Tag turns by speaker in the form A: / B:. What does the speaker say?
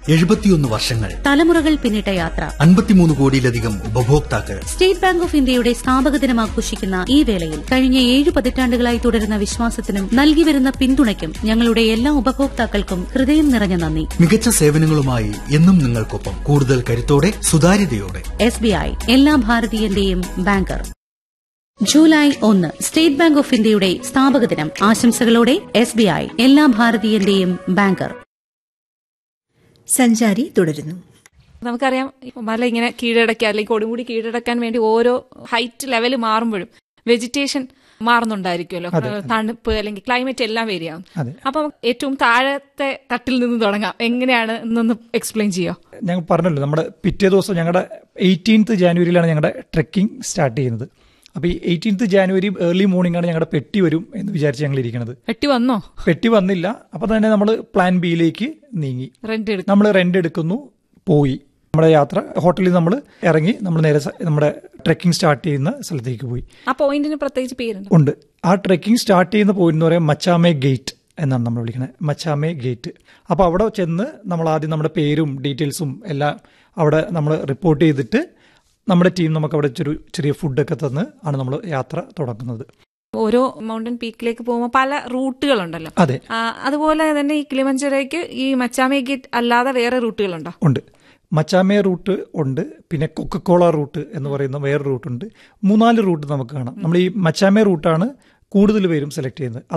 A: എഴുപത്തിയൊന്ന് വർഷങ്ങൾ
B: തലമുറകൾ പിന്നിട്ട യാത്ര
A: അൻപത്തിമൂന്ന് കോടിയിലധികം ഉപഭോക്താക്കൾ
B: സ്റ്റേറ്റ് ബാങ്ക് ഓഫ് ഇന്ത്യയുടെ സ്ഥാപക ദിനം ആഘോഷിക്കുന്ന ഈ വേളയിൽ കഴിഞ്ഞ ഏഴ് പതിറ്റാണ്ടുകളായി തുടരുന്ന വിശ്വാസത്തിനും നൽകിവരുന്ന പിന്തുണയ്ക്കും ഞങ്ങളുടെ എല്ലാ ഉപഭോക്താക്കൾക്കും ഹൃദയം നിറഞ്ഞ നന്ദി
A: മികച്ച സേവനങ്ങളുമായി എന്നും നിങ്ങൾക്കൊപ്പം കൂടുതൽ കരുത്തോടെ സുതാര്യതയോടെ
B: എസ് ബി ഐ എല്ലാ ഭാരതീയന്റെയും ബാങ്കർ ജൂലൈ ഒന്ന് സ്റ്റേറ്റ് ബാങ്ക് ഓഫ് ഇന്ത്യയുടെ സ്ഥാപക ദിനം ആശംസകളോടെ എസ് ബി ഐ എല്ലാ ഭാരതീയന്റെയും ബാങ്കർ
C: സഞ്ചാരി തുടരുന്നു
D: നമുക്കറിയാം ഇപ്പൊ മല ഇങ്ങനെ കീഴടക്കാൻ അല്ലെങ്കിൽ കൊടുമുടി കീഴടക്കാൻ വേണ്ടി ഓരോ ഹൈറ്റ് ലെവൽ മാറുമ്പോഴും വെജിറ്റേഷൻ മാറുന്നുണ്ടായിരിക്കുമല്ലോ തണുപ്പ് അല്ലെങ്കിൽ ക്ലൈമറ്റ് എല്ലാം വേരിയാവും അപ്പം ഏറ്റവും താഴത്തെ തട്ടിൽ നിന്ന് തുടങ്ങാം എങ്ങനെയാണ് എന്നൊന്ന് എക്സ്പ്ലെയിൻ ചെയ്യോ
E: ഞങ്ങൾ പറഞ്ഞല്ലോ നമ്മുടെ പിറ്റേ ദിവസം ഞങ്ങളുടെ എയ്റ്റീൻത്ത് ജാനുവരിയിലാണ് ഞങ്ങളുടെ ട്രെക്കിംഗ് സ്റ്റാർട്ട് ചെയ്യുന്നത് അപ്പോൾ ഈ എയ്റ്റീൻത്ത് ജാനുവരി ഏർലി മോർണിംഗ് ആണ് ഞങ്ങളുടെ പെട്ടി വരും എന്ന് വിചാരിച്ച് ഞങ്ങൾ ഇരിക്കുന്നത്
D: വെട്ടി വന്നോ
E: പെട്ടി വന്നില്ല അപ്പോൾ തന്നെ നമ്മൾ പ്ലാൻ ബിയിലേക്ക് നീങ്ങി
D: റെന്റ് എടുക്കും
E: നമ്മൾ റെന്റ് എടുക്കുന്നു പോയി നമ്മുടെ യാത്ര ഹോട്ടലിൽ നമ്മൾ ഇറങ്ങി നമ്മൾ നേരെ സ- നമ്മുടെ ട്രെക്കിംഗ് സ്റ്റാർട്ട് ചെയ്യുന്ന സ്ഥലത്തേക്ക് പോയി
D: ആ പോയിന്റിന് പ്രത്യേകിച്ച് പേരുണ്ട്
E: ഉണ്ട് ആ ട്രെക്കിംഗ് സ്റ്റാർട്ട് ചെയ്യുന്ന പോയിന്റ് എന്ന് പറയുന്നത് മച്ചാമേ ഗേറ്റ് എന്നാണ് നമ്മൾ വിളിക്കുന്നത് മച്ചാമേ ഗേറ്റ് അപ്പോൾ അവിടെ ചെന്ന് നമ്മൾ ആദ്യം നമ്മുടെ പേരും ഡീറ്റെയിൽസും എല്ലാം അവിടെ നമ്മൾ റിപ്പോർട്ട് ചെയ്തിട്ട് നമ്മുടെ ടീം നമുക്ക് അവിടെ ചെറിയ ചെറിയ ഫുഡൊക്കെ തന്ന് ആണ് നമ്മൾ യാത്ര തുടങ്ങുന്നത്
D: ഓരോ മൗണ്ടൻ പീക്കിലേക്ക് പോകുമ്പോൾ പല റൂട്ടുകളുണ്ടല്ലോ
E: അതെ
D: ആ, അതുപോലെ തന്നെ ഈ കിളിമഞ്ചരയ്ക്ക് ഈ മച്ചാമേ ഗേറ്റ് അല്ലാതെ വേറെ റൂട്ടുകളുണ്ടോ
E: ഉണ്ട് മച്ചാമേ റൂട്ട് ഉണ്ട് പിന്നെ കൊക്കക്കോള റൂട്ട് എന്ന് പറയുന്ന വേറെ റൂട്ടുണ്ട് മൂന്നാല് റൂട്ട് നമുക്ക് കാണാം നമ്മൾ ഈ മച്ചാമേ റൂട്ടാണ് കൂടുതൽ പേരും സെലക്ട് ചെയ്യുന്നത്